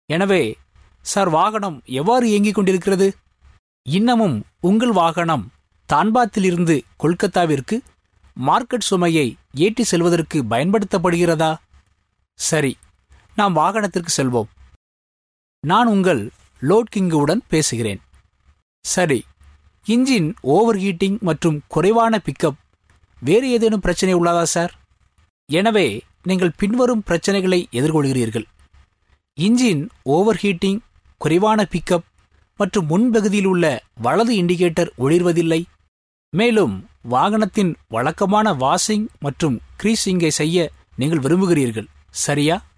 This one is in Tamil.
எனவே சார் வாகனம் எவ்வாறு இயங்கிக் கொண்டிருக்கிறது இன்னமும் உங்கள் வாகனம் தான்பாத்திலிருந்து கொல்கத்தாவிற்கு மார்க்கெட் சுமையை ஏற்றி செல்வதற்கு பயன்படுத்தப்படுகிறதா சரி நாம் வாகனத்திற்கு செல்வோம் நான் உங்கள் லோட் கிங்குவுடன் பேசுகிறேன் சரி இன்ஜின் ஓவர் ஹீட்டிங் மற்றும் குறைவான பிக்கப் வேறு ஏதேனும் பிரச்சனை உள்ளதா சார் எனவே நீங்கள் பின்வரும் பிரச்சனைகளை எதிர்கொள்கிறீர்கள் இன்ஜின் ஓவர் ஹீட்டிங் குறைவான பிக்கப் மற்றும் முன்பகுதியில் உள்ள வலது இண்டிகேட்டர் ஒளிர்வதில்லை மேலும் வாகனத்தின் வழக்கமான வாஷிங் மற்றும் கிரீசிங்கை செய்ய நீங்கள் விரும்புகிறீர்கள் சரியா